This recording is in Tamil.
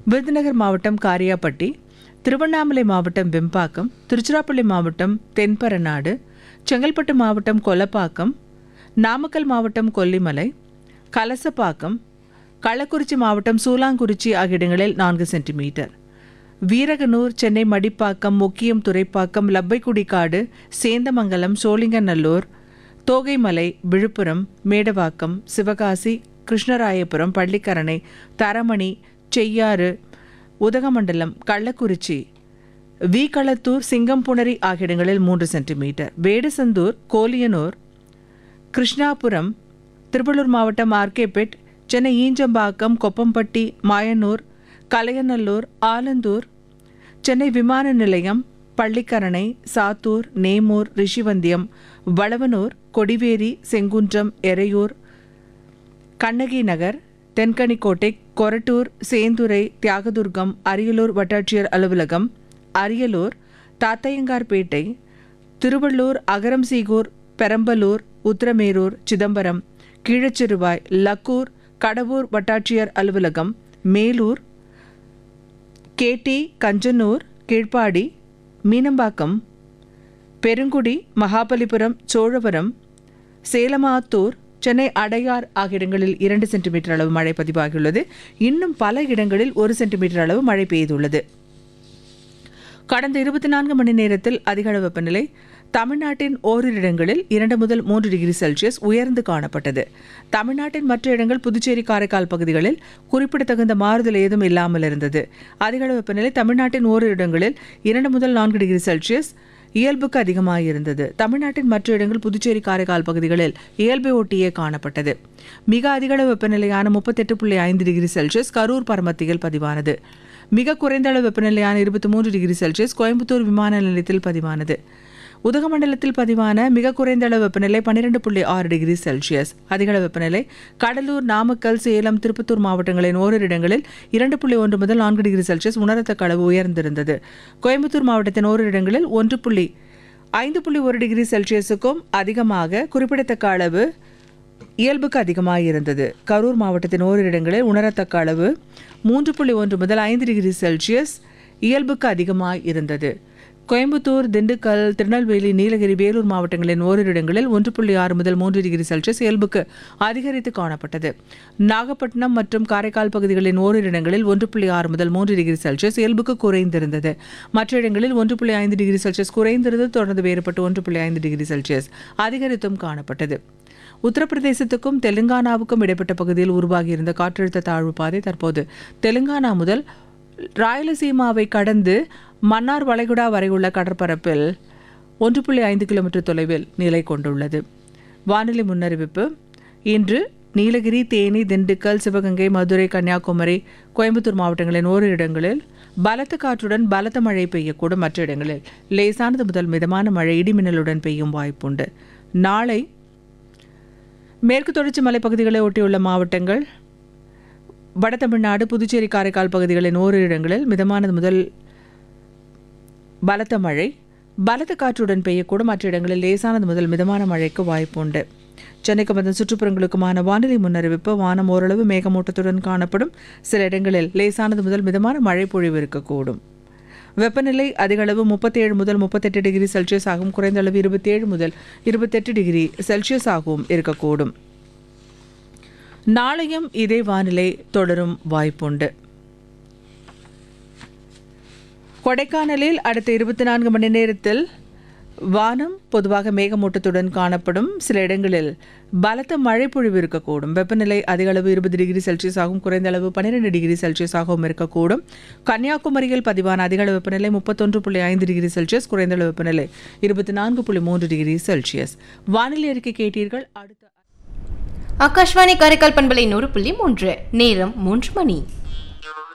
விருதுநகர் மாவட்டம் காரியாப்பட்டி திருவண்ணாமலை மாவட்டம் வெம்பாக்கம் திருச்சிராப்பள்ளி மாவட்டம் தென்பரநாடு செங்கல்பட்டு மாவட்டம் கொலப்பாக்கம் நாமக்கல் மாவட்டம் கொல்லிமலை கலசப்பாக்கம் கள்ளக்குறிச்சி மாவட்டம் சூலாங்குறிச்சி ஆகிய இடங்களில் நான்கு சென்டிமீட்டர் வீரகனூர் சென்னை மடிப்பாக்கம் முக்கியம் துறைப்பாக்கம் லப்பைக்குடிக்காடு சேந்தமங்கலம் சோழிங்கநல்லூர் தோகைமலை விழுப்புரம் மேடவாக்கம் சிவகாசி கிருஷ்ணராயபுரம் பள்ளிக்கரணை தரமணி செய்யாறு உதகமண்டலம் கள்ளக்குறிச்சி வீகளத்தூர் சிங்கம்புணரி ஆகிய இடங்களில் மூன்று சென்டிமீட்டர் வேடசந்தூர் கோலியனூர் கிருஷ்ணாபுரம் திருவள்ளூர் மாவட்டம் ஆர்கேபேட் சென்னை ஈஞ்சம்பாக்கம் கொப்பம்பட்டி மாயனூர் கலையநல்லூர் ஆலந்தூர் சென்னை விமான நிலையம் பள்ளிக்கரணை சாத்தூர் நேமூர் ரிஷிவந்தியம் வளவனூர் கொடிவேரி செங்குன்றம் எறையூர் கண்ணகி நகர் தென்கனிக்கோட்டை கொரட்டூர் சேந்துரை தியாகதுர்கம் அரியலூர் வட்டாட்சியர் அலுவலகம் அரியலூர் தாத்தையங்கார்பேட்டை திருவள்ளூர் அகரம்சீகூர் பெரம்பலூர் உத்திரமேரூர் சிதம்பரம் கீழச்சிறுவாய் லக்கூர் கடவூர் வட்டாட்சியர் அலுவலகம் மேலூர் கேட்டி கஞ்சனூர் கீழ்ப்பாடி மீனம்பாக்கம் பெருங்குடி மகாபலிபுரம் சோழவரம் சேலமாத்தூர் சென்னை அடையார் ஆகிய இடங்களில் இரண்டு சென்டிமீட்டர் அளவு மழை பதிவாகியுள்ளது இன்னும் பல இடங்களில் ஒரு சென்டிமீட்டர் அளவு மழை பெய்துள்ளது கடந்த இருபத்தி நான்கு மணி நேரத்தில் அதிக அளவு வெப்பநிலை தமிழ்நாட்டின் ஓரிரு இடங்களில் இரண்டு முதல் மூன்று டிகிரி செல்சியஸ் உயர்ந்து காணப்பட்டது தமிழ்நாட்டின் மற்ற இடங்கள் புதுச்சேரி காரைக்கால் பகுதிகளில் குறிப்பிடத்தகுந்த மாறுதல் ஏதும் இல்லாமல் இருந்தது அதிக அளவு வெப்பநிலை தமிழ்நாட்டின் ஓரிரு இடங்களில் இரண்டு முதல் நான்கு டிகிரி செல்சியஸ் இயல்புக்கு அதிகமாக இருந்தது தமிழ்நாட்டின் மற்ற இடங்கள் புதுச்சேரி காரைக்கால் பகுதிகளில் இயல்பை ஒட்டியே காணப்பட்டது மிக அதிக அளவு வெப்பநிலையான முப்பத்தெட்டு புள்ளி ஐந்து டிகிரி செல்சியஸ் கரூர் பரமத்தியில் பதிவானது மிக குறைந்த அளவு வெப்பநிலையான இருபத்தி மூன்று டிகிரி செல்சியஸ் கோயம்புத்தூர் விமான நிலையத்தில் பதிவானது உதகமண்டலத்தில் பதிவான மிக குறைந்த அளவு வெப்பநிலை பன்னிரெண்டு புள்ளி ஆறு டிகிரி செல்சியஸ் அதிக அளவு வெப்பநிலை கடலூர் நாமக்கல் சேலம் திருப்பத்தூர் மாவட்டங்களின் ஓரிரு இடங்களில் இரண்டு புள்ளி ஒன்று முதல் நான்கு டிகிரி செல்சியஸ் உணரத்தக்க அளவு உயர்ந்திருந்தது கோயம்புத்தூர் மாவட்டத்தின் ஓரிரு இடங்களில் ஒன்று புள்ளி ஐந்து புள்ளி ஒரு டிகிரி செல்சியஸுக்கும் அதிகமாக குறிப்பிடத்தக்க அளவு இயல்புக்கு அதிகமாக இருந்தது கரூர் மாவட்டத்தின் ஓரிரு இடங்களில் உணரத்தக்க அளவு மூன்று புள்ளி ஒன்று முதல் ஐந்து டிகிரி செல்சியஸ் இயல்புக்கு அதிகமாக இருந்தது கோயம்புத்தூர் திண்டுக்கல் திருநெல்வேலி நீலகிரி வேலூர் மாவட்டங்களின் ஓரிரு இடங்களில் ஒன்று புள்ளி ஆறு முதல் மூன்று டிகிரி செல்சியஸ் இயல்புக்கு அதிகரித்து காணப்பட்டது நாகப்பட்டினம் மற்றும் காரைக்கால் பகுதிகளின் ஓரிரு இடங்களில் ஒன்று புள்ளி ஆறு முதல் மூன்று டிகிரி செல்சியஸ் இயல்புக்கு குறைந்திருந்தது மற்ற இடங்களில் ஒன்று புள்ளி ஐந்து டிகிரி செல்சியஸ் குறைந்திருந்தது தொடர்ந்து வேறுபட்டு ஒன்று புள்ளி ஐந்து டிகிரி செல்சியஸ் அதிகரித்தும் காணப்பட்டது உத்தரப்பிரதேசத்துக்கும் தெலுங்கானாவுக்கும் இடைப்பட்ட பகுதியில் உருவாகியிருந்த காற்றழுத்த தாழ்வு பாதை தற்போது தெலுங்கானா முதல் ராயலசீமாவை கடந்து மன்னார் வளைகுடா வரை உள்ள கடற்பரப்பில் ஒன்று புள்ளி ஐந்து கிலோமீட்டர் தொலைவில் நிலை கொண்டுள்ளது வானிலை முன்னறிவிப்பு இன்று நீலகிரி தேனி திண்டுக்கல் சிவகங்கை மதுரை கன்னியாகுமரி கோயம்புத்தூர் மாவட்டங்களின் ஓரிரு இடங்களில் பலத்த காற்றுடன் பலத்த மழை பெய்யக்கூடும் மற்ற இடங்களில் லேசானது முதல் மிதமான மழை இடிமின்னலுடன் பெய்யும் வாய்ப்புண்டு நாளை மேற்கு தொடர்ச்சி மலைப்பகுதிகளை ஒட்டியுள்ள மாவட்டங்கள் வட தமிழ்நாடு புதுச்சேரி காரைக்கால் பகுதிகளின் ஓரிரு இடங்களில் மிதமானது முதல் பலத்த மழை பலத்த காற்றுடன் பெய்யக்கூடும் மற்ற இடங்களில் லேசானது முதல் மிதமான மழைக்கு வாய்ப்புண்டு சென்னைக்கு வந்த சுற்றுப்புறங்களுக்குமான வானிலை முன்னறிவிப்பு வானம் ஓரளவு மேகமூட்டத்துடன் காணப்படும் சில இடங்களில் லேசானது முதல் மிதமான மழை பொழிவு இருக்கக்கூடும் வெப்பநிலை அதிக அளவு முப்பத்தேழு முதல் முப்பத்தெட்டு டிகிரி செல்சியஸ் ஆகவும் குறைந்த அளவு இருபத்தேழு முதல் இருபத்தெட்டு டிகிரி செல்சியஸ் ஆகவும் இருக்கக்கூடும் நாளையும் இதே வானிலை தொடரும் வாய்ப்புண்டு கொடைக்கானலில் அடுத்த இருபத்தி நான்கு மணி நேரத்தில் வானம் பொதுவாக மேகமூட்டத்துடன் காணப்படும் சில இடங்களில் பலத்த மழை பொழிவு இருக்கக்கூடும் வெப்பநிலை அதிக அளவு இருபது டிகிரி செல்சியஸ் ஆகும் குறைந்த அளவு பன்னிரெண்டு டிகிரி செல்சியஸ் ஆகவும் இருக்கக்கூடும் கன்னியாகுமரியில் பதிவான அதிக அளவு வெப்பநிலை முப்பத்தொன்று புள்ளி ஐந்து டிகிரி செல்சியஸ் குறைந்த அளவு வெப்பநிலை இருபத்தி நான்கு புள்ளி மூன்று டிகிரி செல்சியஸ் வானிலை அறிக்கை கேட்டீர்கள் அடுத்த ஆகாஷ்வாணி காரைக்கால் பண்பலை நூறு புள்ளி மூன்று நேரம் மூன்று மணி